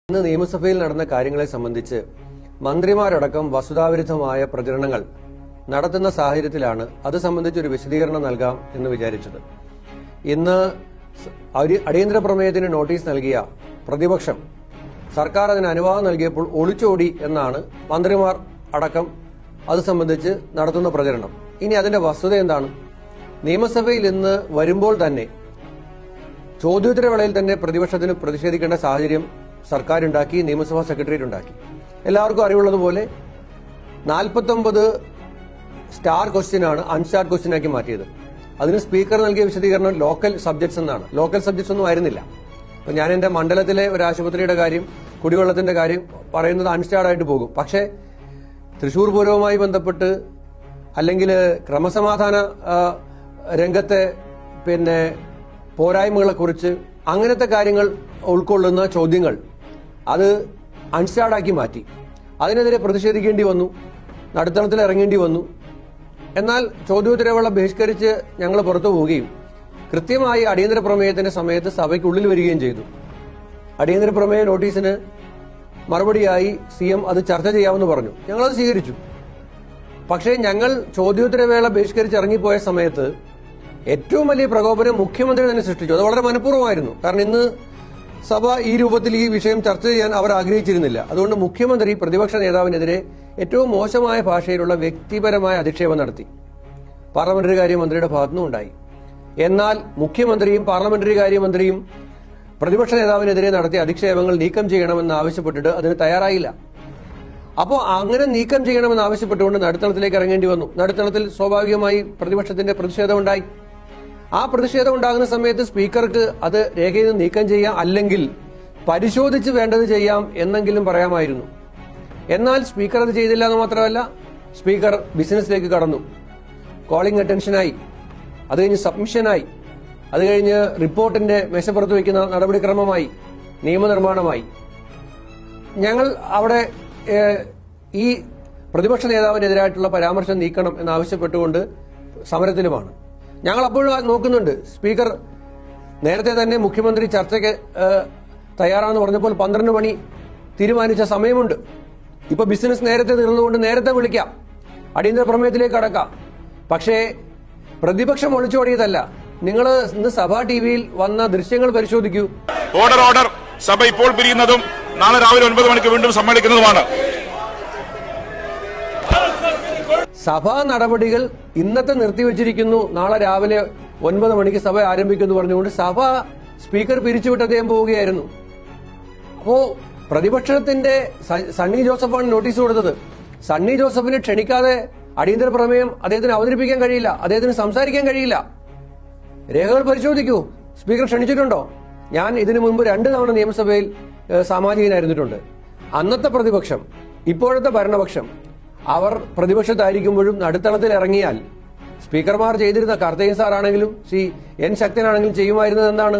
ഇന്ന് നിയമസഭയിൽ നടന്ന കാര്യങ്ങളെ സംബന്ധിച്ച് മന്ത്രിമാരടക്കം വസ്തുതാവിരുദ്ധമായ പ്രചരണങ്ങൾ നടത്തുന്ന സാഹചര്യത്തിലാണ് അത് സംബന്ധിച്ച് ഒരു വിശദീകരണം നൽകാം എന്ന് വിചാരിച്ചത് ഇന്ന് സ- അടി- അടിയന്തര പ്രമേയത്തിന് നോട്ടീസ് നൽകിയ പ്രതിപക്ഷം സർക്കാർ അതിന് അനുവാദം നൽകിയപ്പോൾ ഒളിച്ചോടി എന്നാണ് മന്ത്രിമാർ അടക്കം അത് സംബന്ധിച്ച് നടത്തുന്ന പ്രചരണം ഇനി അതിന്റെ വസ്തുത എന്താണ് നിയമസഭയിൽ ഇന്ന് വരുമ്പോൾ തന്നെ ചോദ്യോത്തരവേളയിൽ തന്നെ പ്രതിപക്ഷത്തിന് പ്രതിഷേധിക്കേണ്ട സാഹചര്യം സർക്കാർ ഉണ്ടാക്കി നിയമസഭാ സെക്രട്ടേറിയറ്റ് ഉണ്ടാക്കി എല്ലാവർക്കും അറിവുള്ളതുപോലെ നാൽപ്പത്തൊമ്പത് സ്റ്റാർ ക്വസ്റ്റ്യൻ ആണ് അൺസ്റ്റാർ ക്വസ്റ്റ്യൻ ആക്കി മാറ്റിയത് അതിന് സ്പീക്കർ നൽകിയ വിശദീകരണം ലോക്കൽ സബ്ജക്ട്സ് എന്നാണ് ലോക്കൽ സബ്ജക്ട്സ് ഒന്നും ആയിരുന്നില്ല അപ്പൊ ഞാൻ എന്റെ മണ്ഡലത്തിലെ ഒരു ആശുപത്രിയുടെ കാര്യം കുടിവെള്ളത്തിന്റെ കാര്യം പറയുന്നത് അൺസ്റ്റാർഡ് ആയിട്ട് പോകും പക്ഷേ തൃശൂർ പൂരവുമായി ബന്ധപ്പെട്ട് അല്ലെങ്കിൽ ക്രമസമാധാന ആ, രംഗത്തെ പിന്നെ പോരായ്മകളെക്കുറിച്ച് അങ്ങനത്തെ കാര്യങ്ങൾ ഉൾക്കൊള്ളുന്ന ചോദ്യങ്ങൾ അത് അൺസ്റ്റാർഡാക്കി മാറ്റി അതിനെതിരെ പ്രതിഷേധിക്കേണ്ടി വന്നു നടുത്തളത്തിൽ ഇറങ്ങേണ്ടി വന്നു എന്നാൽ ചോദ്യോത്തരവേള ബഹിഷ്കരിച്ച് ഞങ്ങൾ പുറത്തു പോവുകയും കൃത്യമായി അടിയന്തര പ്രമേയത്തിന്റെ സമയത്ത് സഭയ്ക്കുള്ളിൽ വരികയും ചെയ്തു അടിയന്തര പ്രമേയ നോട്ടീസിന് മറുപടിയായി സി എം അത് ചർച്ച ചെയ്യാമെന്ന് പറഞ്ഞു ഞങ്ങളത് സ്വീകരിച്ചു പക്ഷേ ഞങ്ങൾ ചോദ്യോത്തരവേള ബഹിഷ്കരിച്ച് ഇറങ്ങിപ്പോയ സമയത്ത് ഏറ്റവും വലിയ പ്രകോപനം മുഖ്യമന്ത്രി തന്നെ സൃഷ്ടിച്ചു അത് വളരെ മനഃപൂർവ്വമായിരുന്നു കാരണം ഇന്ന് സഭ ഈ രൂപത്തിൽ ഈ വിഷയം ചർച്ച ചെയ്യാൻ അവർ ആഗ്രഹിച്ചിരുന്നില്ല അതുകൊണ്ട് മുഖ്യമന്ത്രി പ്രതിപക്ഷ നേതാവിനെതിരെ ഏറ്റവും മോശമായ ഭാഷയിലുള്ള വ്യക്തിപരമായ അധിക്ഷേപം നടത്തി പാർലമെന്ററി കാര്യമന്ത്രിയുടെ ഭാഗത്തുനിന്നും ഉണ്ടായി എന്നാൽ മുഖ്യമന്ത്രിയും പാർലമെന്ററി കാര്യമന്ത്രിയും പ്രതിപക്ഷ നേതാവിനെതിരെ നടത്തിയ അധിക്ഷേപങ്ങൾ നീക്കം ചെയ്യണമെന്ന് ആവശ്യപ്പെട്ടിട്ട് അതിന് തയ്യാറായില്ല അപ്പോൾ അങ്ങനെ നീക്കം ചെയ്യണമെന്ന് ആവശ്യപ്പെട്ടുകൊണ്ട് നടുത്തളത്തിലേക്ക് ഇറങ്ങേണ്ടി വന്നു നടുത്തളത്തിൽ സ്വാഭാവികമായി പ്രതിപക്ഷത്തിന്റെ പ്രതിഷേധം ഉണ്ടായി ആ പ്രതിഷേധം ഉണ്ടാകുന്ന സമയത്ത് സ്പീക്കർക്ക് അത് രേഖയിൽ നിന്ന് നീക്കം ചെയ്യാം അല്ലെങ്കിൽ പരിശോധിച്ച് വേണ്ടത് ചെയ്യാം എന്നെങ്കിലും പറയാമായിരുന്നു എന്നാൽ സ്പീക്കർ അത് ചെയ്തില്ല എന്ന് മാത്രമല്ല സ്പീക്കർ ബിസിനസ്സിലേക്ക് കടന്നു കോളിംഗ് അറ്റൻഷനായി അത് കഴിഞ്ഞ് സബ്മിഷനായി അത് കഴിഞ്ഞ് റിപ്പോർട്ടിന്റെ മേശപ്പുറത്ത് വയ്ക്കുന്ന നടപടിക്രമമായി നിയമനിർമ്മാണമായി ഞങ്ങൾ അവിടെ ഏഹ്, ഈ പ്രതിപക്ഷ നേതാവിനെതിരായിട്ടുള്ള പരാമർശം നീക്കണം എന്നാവശ്യപ്പെട്ടുകൊണ്ട് സമരത്തിലുമാണ് ഞങ്ങൾ അപ്പോഴും ആ നോക്കുന്നുണ്ട് സ്പീക്കർ നേരത്തെ തന്നെ മുഖ്യമന്ത്രി ചർച്ചയ്ക്ക് ഏഹ്, തയ്യാറാണെന്ന് പറഞ്ഞപ്പോൾ പന്ത്രണ്ട് മണി തീരുമാനിച്ച സമയമുണ്ട് ഇപ്പൊ ബിസിനസ് നേരത്തെ തീർന്നുകൊണ്ട് നേരത്തെ വിളിക്കാം അടിയന്തര പ്രമേയത്തിലേക്ക് കടക്കാം പക്ഷേ പ്രതിപക്ഷം ഒളിച്ചോടിയതല്ല നിങ്ങൾ ഇന്ന് സഭാ ടി വിയിൽ വന്ന ദൃശ്യങ്ങൾ പരിശോധിക്കൂ ഓർഡർ ഓർഡർ സഭ ഇപ്പോൾ പിരിയുന്നതും നാളെ രാവിലെ ഒൻപത് മണിക്ക് വീണ്ടും സമ്മേളിക്കുന്നതുമാണ് സഭാ നടപടികൾ ഇന്നത്തെ നിർത്തിവെച്ചിരിക്കുന്നു നാളെ രാവിലെ ഒൻപത് മണിക്ക് സഭ ആരംഭിക്കുന്നു പറഞ്ഞുകൊണ്ട് സഭ സ്പീക്കർ പിരിച്ചുവിട്ട് അദ്ദേഹം പോവുകയായിരുന്നു അപ്പോ പ്രതിപക്ഷത്തിന്റെ സ- സണ്ണി ജോസഫാണ് നോട്ടീസ് കൊടുത്തത് സണ്ണി ജോസഫിനെ ക്ഷണിക്കാതെ അടിയന്തര പ്രമേയം അദ്ദേഹത്തിന് അവതരിപ്പിക്കാൻ കഴിയില്ല അദ്ദേഹത്തിന് സംസാരിക്കാൻ കഴിയില്ല രേഖകൾ പരിശോധിക്കൂ സ്പീക്കർ ക്ഷണിച്ചിട്ടുണ്ടോ ഞാൻ ഇതിനു മുൻപ് രണ്ട് തവണ നിയമസഭയിൽ ഏഹ്, സാമാജികനായിരുന്നിട്ടുണ്ട് അന്നത്തെ പ്രതിപക്ഷം ഇപ്പോഴത്തെ ഭരണപക്ഷം അവർ പ്രതിപക്ഷത്തായിരിക്കുമ്പോഴും നടുത്തളത്തിൽ ഇറങ്ങിയാൽ സ്പീക്കർമാർ ചെയ്തിരുന്ന കാർത്തികൻ സാറാണെങ്കിലും ശ്രീ എൻ ശക്തനാണെങ്കിലും ചെയ്യുമായിരുന്നത് എന്താണ്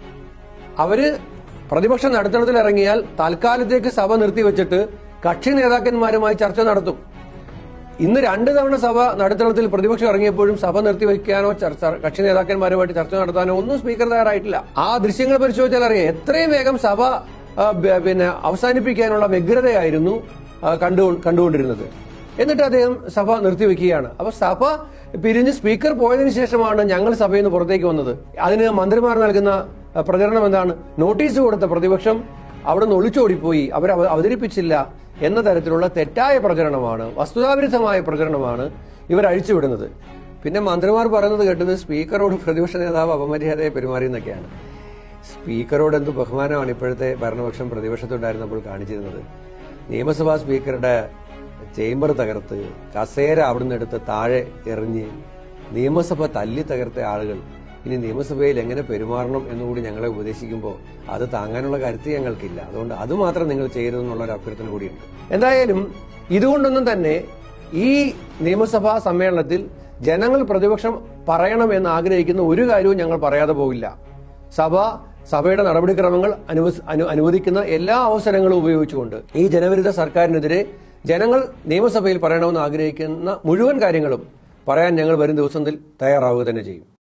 അവര് പ്രതിപക്ഷം നടുത്തളത്തിൽ ഇറങ്ങിയാൽ തൽക്കാലത്തേക്ക് സഭ നിർത്തിവെച്ചിട്ട് കക്ഷി നേതാക്കന്മാരുമായി ചർച്ച നടത്തും ഇന്ന് രണ്ട് തവണ സഭ നടുത്തളത്തിൽ പ്രതിപക്ഷം ഇറങ്ങിയപ്പോഴും സഭ നിർത്തിവെക്കാനോ ചർച്ച കക്ഷി നേതാക്കന്മാരുമായിട്ട് ചർച്ച നടത്താനോ ഒന്നും സ്പീക്കർ തയ്യാറായിട്ടില്ല ആ ദൃശ്യങ്ങൾ പരിശോധിച്ചാൽ അറിയാം എത്രയും വേഗം സഭ ആ, ബ- പിന്നെ അവസാനിപ്പിക്കാനുള്ള വ്യഗ്രതയായിരുന്നു ആ, കണ്ടു കണ്ടുകൊണ്ടിരുന്നത് എന്നിട്ട് അദ്ദേഹം സഭ നിർത്തിവെക്കുകയാണ് അപ്പൊ സഭ പിരിഞ്ഞ് സ്പീക്കർ പോയതിനു ശേഷമാണ് ഞങ്ങൾ സഭയിൽ നിന്ന് പുറത്തേക്ക് വന്നത് അതിന് മന്ത്രിമാർ നൽകുന്ന ആ, പ്രചരണം എന്താണ് നോട്ടീസ് കൊടുത്ത പ്രതിപക്ഷം അവിടെ നിന്ന് ഒളിച്ചോടിപ്പോയി അവർ അവ- അവതരിപ്പിച്ചില്ല എന്ന തരത്തിലുള്ള തെറ്റായ പ്രചരണമാണ് വസ്തുതാവിരുദ്ധമായ പ്രചരണമാണ് ഇവർ അഴിച്ചുവിടുന്നത് പിന്നെ മന്ത്രിമാർ പറയുന്നത് കേട്ടത് സ്പീക്കറോട് പ്രതിപക്ഷ നേതാവ് അപമര്യാദയെ പെരുമാറിയെന്നൊക്കെയാണ് സ്പീക്കറോട് എന്ത് ബഹുമാനമാണ് ഇപ്പോഴത്തെ ഭരണപക്ഷം പ്രതിപക്ഷത്തുണ്ടായിരുന്നപ്പോൾ കാണിച്ചിരുന്നത് നിയമസഭാ സ്പീക്കറുടെ ചേംബർ തകർത്ത് കസേര അവിടുന്ന് എടുത്ത് താഴെ എറിഞ്ഞ് നിയമസഭ തല്ലി തകർത്ത ആളുകൾ ഇനി നിയമസഭയിൽ എങ്ങനെ പെരുമാറണം എന്നുകൂടി ഞങ്ങളെ ഉപദേശിക്കുമ്പോൾ അത് താങ്ങാനുള്ള കരുത്ത് ഞങ്ങൾക്കില്ല അതുകൊണ്ട് അത് മാത്രം നിങ്ങൾ ചെയ്യരുതെന്നുള്ള ഒരു അഭ്യർത്ഥന കൂടിയുണ്ട് എന്തായാലും ഇതുകൊണ്ടൊന്നും തന്നെ ഈ നിയമസഭാ സമ്മേളനത്തിൽ ജനങ്ങൾ പ്രതിപക്ഷം പറയണം എന്ന് ആഗ്രഹിക്കുന്ന ഒരു കാര്യവും ഞങ്ങൾ പറയാതെ പോകില്ല സഭ സഭയുടെ നടപടിക്രമങ്ങൾ അനുവസ്- അനു- അനുവദിക്കുന്ന എല്ലാ അവസരങ്ങളും ഉപയോഗിച്ചുകൊണ്ട് ഈ ജനവിരുദ്ധ സർക്കാരിനെതിരെ ജനങ്ങൾ നിയമസഭയിൽ പറയണമെന്ന് ആഗ്രഹിക്കുന്ന മുഴുവൻ കാര്യങ്ങളും പറയാൻ ഞങ്ങൾ വരും ദിവസത്തിൽ തയ്യാറാവുക തന്നെ ചെയ്യും